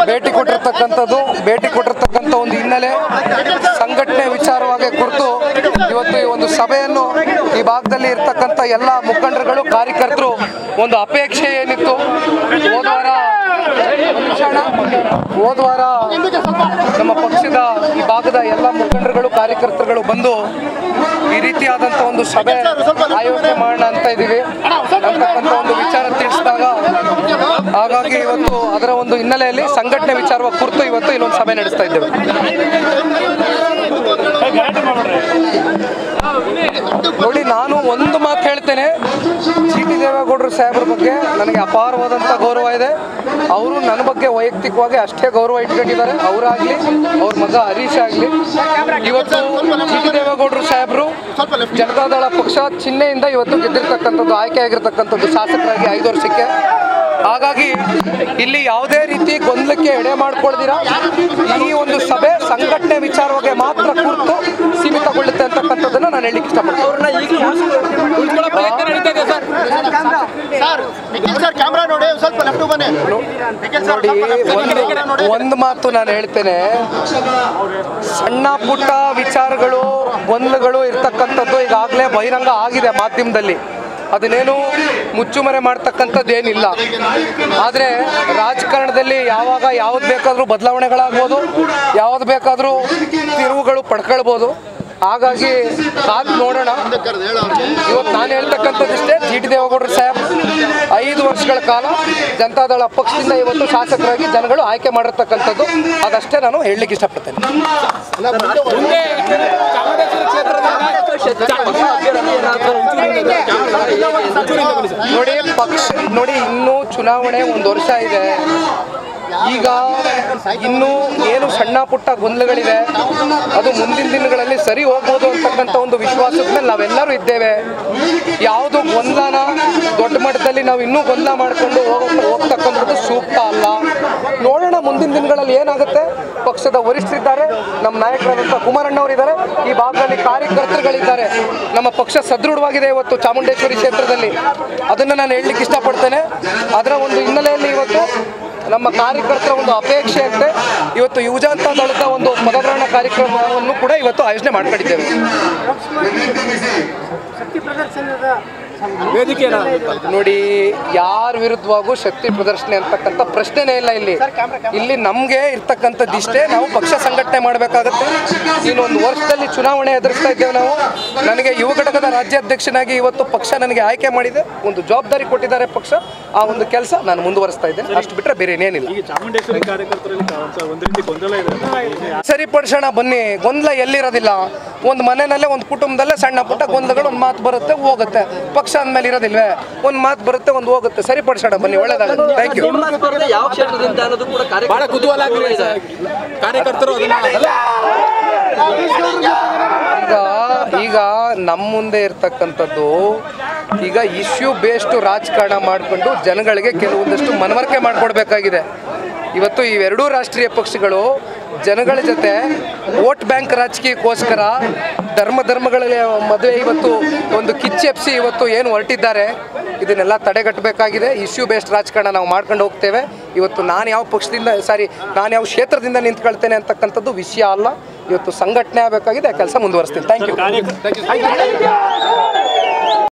ಭೇಟಿ ಕೊಟ್ಟಿರ್ತಕ್ಕಂಥದ್ದು ಭೇಟಿ ಕೊಟ್ಟಿರ್ತಕ್ಕಂಥ ಒಂದು ಹಿನ್ನೆಲೆ ಸಂಘಟನೆ ವಿಚಾರವಾಗಿ ಕುರಿತು ಇವತ್ತು ಈ ಒಂದು ಸಭೆಯನ್ನು ಈ ಭಾಗದಲ್ಲಿ ಇರ್ತಕ್ಕಂಥ ಎಲ್ಲ ಮುಖಂಡರುಗಳು ಕಾರ್ಯಕರ್ತರು ಒಂದು ಅಪೇಕ್ಷೆ ಏನಿತ್ತು ಹೋದ ವಾರ ಒಂದು ನಿಮಿಷ ಅಣ್ಣ. ಹೋದ ವಾರ ನಮ್ಮ ಪಕ್ಷದ ಈ ಭಾಗದ ಎಲ್ಲ ಮುಖಂಡರುಗಳು ಕಾರ್ಯಕರ್ತರುಗಳು ಬಂದು ಈ ರೀತಿಯಾದಂಥ ಒಂದು ಸಭೆ ಆಯೋಜನೆ ಮಾಡೋಣ ಅಂತ ಇದ್ದೀವಿ ಅಂತಕ್ಕಂಥ ಒಂದು ವಿಚಾರ ತಿಳಿಸಿದಾಗ ಹಾಗಾಗಿ ಇವತ್ತು ಅದರ ಒಂದು ಹಿನ್ನೆಲೆಯಲ್ಲಿ ಸಂಘಟನೆ ವಿಚಾರವಾಗಿ ಕುರಿತು ಇವತ್ತು ಇಲ್ಲೊಂದು ಸಭೆ ನಡೆಸ್ತಾ ಇದ್ದೇವೆ ನೋಡಿ ನಾನು ಒಂದು ಮಾತು ಹೇಳ್ತೇನೆ ಸಿ ಟಿ ದೇವೇಗೌಡರು ಸಾಹೇಬ್ರ ಬಗ್ಗೆ ನನಗೆ ಅಪಾರವಾದಂಥ ಗೌರವ ಇದೆ ಅವರು ನನ್ನ ಬಗ್ಗೆ ವೈಯಕ್ತಿಕವಾಗಿ ಅಷ್ಟೇ ಗೌರವ ಇಟ್ಕೊಂಡಿದ್ದಾರೆ ಅವರಾಗಲಿ ಅವ್ರ ಮಗ ಹರೀಶ್ ಆಗಲಿ ಇವತ್ತು ಸಿ ಟಿ ದೇವೇಗೌಡರು ಸಾಹೇಬರು ಜನತಾದಳ ಪಕ್ಷ ಚಿಹ್ನೆಯಿಂದ ಇವತ್ತು ಗೆದ್ದಿರ್ತಕ್ಕಂಥದ್ದು ಆಯ್ಕೆ ಆಗಿರ್ತಕ್ಕಂಥದ್ದು ಶಾಸಕರಾಗಿ ಐದು ವರ್ಷಕ್ಕೆ ಹಾಗಾಗಿ ಇಲ್ಲಿ ಯಾವುದೇ ರೀತಿ ಗೊಂದಲಕ್ಕೆ ಎಡೆ ಮಾಡ್ಕೊಳ್ದಿರ ಈ ಒಂದು ಸಭೆ ಸಂಘಟನೆ ವಿಚಾರವಾಗಿ ಮಾತ್ರ ಕುರಿತು ಸೀಮಿತಗೊಳ್ಳುತ್ತೆ ಅಂತಕ್ಕಂಥದ್ದನ್ನು ನಾನು ಹೇಳಲಿಕ್ಕೆ ಸರ್ ನಿಖಿಲ್ ಸರ್ ಕ್ಯಾಮ್ರಾ ನೋಡಿ ಒಂದ್ ಸ್ವಲ್ಪ ಲೆಫ್ಟ್ ಬನ್ನಿ ನಿಖಿಲ್ ಸರ್ ನೋಡಿ ಒಂದು ಒಂದು ಮಾತು ನಾನು ಹೇಳ್ತೇನೆ ಸಣ್ಣ ಪುಟ್ಟ ವಿಚಾರಗಳು ಗೊಂದಲಗಳು ಇರ್ತಕ್ಕಂಥದ್ದು ಈಗಾಗಲೇ ಬಹಿರಂಗ ಆಗಿದೆ ಮಾಧ್ಯಮದಲ್ಲಿ ಅದನ್ನೇನು ಮುಚ್ಚುಮರೆ ಮಾಡ್ತಕ್ಕಂಥದ್ದು ಏನಿಲ್ಲ ಆದರೆ ರಾಜಕಾರಣದಲ್ಲಿ ಯಾವಾಗ ಯಾವ್ದು ಬೇಕಾದರೂ ಬದಲಾವಣೆಗಳಾಗ್ಬೋದು ಯಾವ್ದು ಬೇಕಾದರೂ ತಿರುವುಗಳು ಪಡ್ಕೊಳ್ಬೋದು ಹಾಗಾಗಿ ಕಾದ್ ನೋಡೋಣ ಇವತ್ತು ನಾನು ಹೇಳ್ತಕ್ಕಂಥದ್ದಿಷ್ಟೇ ಜಿ ಟಿ ದೇವೇಗೌಡರು ಸಾಹೇಬ್ ಐದು ವರ್ಷಗಳ ಕಾಲ ಜನತಾದಳ ಪಕ್ಷದಿಂದ ಇವತ್ತು ಶಾಸಕರಾಗಿ ಜನಗಳು ಆಯ್ಕೆ ಮಾಡಿರ್ತಕ್ಕಂಥದ್ದು ಅದಷ್ಟೇ ನಾನು ಹೇಳಲಿಕ್ಕೆ ಇಷ್ಟಪಡ್ತೇನೆ ಮುಂದೆ ಚಾಮುಂಡೇಶ್ವರಿ ಕ್ಷೇತ್ರದಿಂದ ನೋಡಿ ಪಕ್ಷ ನೋಡಿ ಇನ್ನೂ ಚುನಾವಣೆ ಒಂದು ವರ್ಷ ಇದೆ ಈಗ ಇನ್ನೂ ಏನು ಸಣ್ಣ ಪುಟ್ಟ ಗೊಂದಲಗಳಿದೆ ಅದು ಮುಂದಿನ ದಿನಗಳಲ್ಲಿ ಸರಿ ಹೋಗ್ಬೋದು ಅಂತಕ್ಕಂಥ ಒಂದು ವಿಶ್ವಾಸದ ಮೇಲೆ ನಾವೆಲ್ಲರೂ ಇದ್ದೇವೆ ಯಾವುದು ಗೊಂದಲನ ದೊಡ್ಡ ಮಟ್ಟದಲ್ಲಿ ನಾವು ಇನ್ನೂ ಗೊಂದಲ ಮಾಡಿಕೊಂಡು ಹೋಗ ಹೋಗ್ತಕ್ಕಂಥದ್ದು ಸೂಕ್ತ ಅಲ್ಲ ನೋಡೋಣ ಮುಂದಿನ ದಿನಗಳಲ್ಲಿ ಏನಾಗುತ್ತೆ ಪಕ್ಷದ ವರಿಷ್ಠರಿದ್ದಾರೆ ನಮ್ಮ ನಾಯಕರಾದಂಥ ಕುಮಾರಣ್ಣವರಿದ್ದಾರೆ ಈ ಭಾಗದಲ್ಲಿ ಕಾರ್ಯಕರ್ತರುಗಳಿದ್ದಾರೆ ನಮ್ಮ ಪಕ್ಷ ಸದೃಢವಾಗಿದೆ ಇವತ್ತು ಚಾಮುಂಡೇಶ್ವರಿ ಕ್ಷೇತ್ರದಲ್ಲಿ ಅದನ್ನು ನಾನು ಹೇಳಲಿಕ್ಕೆ ಇಷ್ಟಪಡ್ತೇನೆ ಅದರ ಒಂದು ಹಿನ್ನೆಲೆಯಲ್ಲಿ ಇವತ್ತು ನಮ್ಮ ಕಾರ್ಯಕರ್ತರ ಒಂದು ಅಪೇಕ್ಷೆಯಂತೆ ಇವತ್ತು ಯುವಜನತಾ ದಳದ ಒಂದು ಪದಗ್ರಹಣ ಕಾರ್ಯಕ್ರಮವನ್ನು ಕೂಡ ಇವತ್ತು ಆಯೋಜನೆ ಮಾಡ್ಕೊಂಡಿದ್ದೇವೆ ವೇದಿಕೆ ನೋಡಿ ಯಾರ ವಿರುದ್ಧವಾಗೂ ಶಕ್ತಿ ಪ್ರದರ್ಶನ ಅಂತಕ್ಕಂಥ ಪ್ರಶ್ನೆನೇ ಇಲ್ಲ ಇಲ್ಲಿ ಇಲ್ಲಿ ನಮಗೆ ಇರ್ತಕ್ಕಂಥದ್ದು ಇಷ್ಟೇ ನಾವು ಪಕ್ಷ ಸಂಘಟನೆ ಮಾಡಬೇಕಾಗತ್ತೆ ಇನ್ನೊಂದು ವರ್ಷದಲ್ಲಿ ಚುನಾವಣೆ ಎದುರಿಸ್ತಾ ಇದ್ದೇವೆ ನಾವು ನನಗೆ ಯುವ ಘಟಕದ ರಾಜ್ಯಾಧ್ಯಕ್ಷನಾಗಿ ಇವತ್ತು ಪಕ್ಷ ನನಗೆ ಆಯ್ಕೆ ಮಾಡಿದೆ ಒಂದು ಜವಾಬ್ದಾರಿ ಕೊಟ್ಟಿದ್ದಾರೆ ಪಕ್ಷ ಆ ಒಂದು ಕೆಲಸ ನಾನು ಮುಂದುವರಿಸ್ತಾ ಇದ್ದೇನೆ ಅಷ್ಟು ಬಿಟ್ಟರೆ ಬೇರೆ ಏನೇನಿಲ್ಲ ಈಗ ಚಾಮುಂಡೇಶ್ವರಿ ಕಾರ್ಯಕರ್ತರಲ್ಲಿ ಕ- ಒಂದು ರೀತಿ ಗೊಂದಲ ಇದೆ ಸರಿಪಡಿಸೋಣ ಬನ್ನಿ ಗೊಂದಲ ಎಲ್ಲಿರೋದಿಲ್ಲ ಒಂದು ಮನೆಯಲ್ಲೇ ಒಂದು ಕುಟುಂಬದಲ್ಲೇ ಸಣ್ಣ ಪುಟ್ಟ ಗೊಂದಲಗಳು ಒಂದು ಮಾತು ಬರುತ್ತೆ ಹೋಗುತ್ತೆ ಪಕ್ಷ ಅಂದಮೇಲೆ ಇರೋದಿಲ್ವೇ ಒಂದು ಮಾತು ಬರುತ್ತೆ ಒಂದು ಹೋಗುತ್ತೆ ಸರಿಪಡಿಸೋಣ ಬನ್ನಿ ಒಳ್ಳೇದಾಗುತ್ತೆ ಥ್ಯಾಂಕ್ ಯು ನಿಮ್ಮ ಸ್ಪರ್ಧೆ ಯಾವ ಕ್ಷೇತ್ರದಿಂದ ಅನ್ನೋದು ಕೂಡ ಬಹಳ ಕಾರ್ಯಕ್ರಮ ಕುತೂಹಲ ಆಗಿದೆ ಸರ್. ಕಾರ್ಯಕರ್ತರು ಅದನ್ನ ಈಗ ಈಗ ನಮ್ಮ ಮುಂದೆ ಇರ್ತಕ್ಕಂಥದ್ದು ಈಗ ಇಶ್ಯೂ ಬೇಸ್ಡ್ ರಾಜಕಾರಣ ಮಾಡಿಕೊಂಡು ಜನಗಳಿಗೆ ಕೆಲವೊಂದಷ್ಟು ಮನವರಿಕೆ ಮಾಡಿಕೊಡ್ಬೇಕಾಗಿದೆ ಇವತ್ತು ಇವೆರಡೂ ರಾಷ್ಟ್ರೀಯ ಪಕ್ಷಗಳು ಜನಗಳ ಜೊತೆ ವೋಟ್ ಬ್ಯಾಂಕ್ ರಾಜಕೀಯಕ್ಕೋಸ್ಕರ ಧರ್ಮ ಧರ್ಮಗಳ ಮದುವೆ ಇವತ್ತು ಒಂದು ಕಿಚ್ಚೆಪ್ಸಿ ಇವತ್ತು ಏನು ಹೊರಟಿದ್ದಾರೆ ಇದನ್ನೆಲ್ಲ ತಡೆಗಟ್ಟಬೇಕಾಗಿದೆ ಇಶ್ಯೂ ಬೇಸ್ಡ್ ರಾಜಕಾರಣ ನಾವು ಮಾಡ್ಕೊಂಡು ಹೋಗ್ತೇವೆ ಇವತ್ತು ನಾನು ಯಾವ ಪಕ್ಷದಿಂದ ಸಾರಿ ನಾನು ಯಾವ ಕ್ಷೇತ್ರದಿಂದ ನಿಂತ್ಕೊಳ್ತೇನೆ ಅಂತಕ್ಕಂಥದ್ದು ವಿಷಯ ಅಲ್ಲ ಇವತ್ತು ಸಂಘಟನೆ ಆಗಬೇಕಾಗಿದೆ ಆ ಕೆಲಸ ಮುಂದುವರಿಸ್ತೀನಿ ಥ್ಯಾಂಕ್ ಯು ಕಾರ್ಯ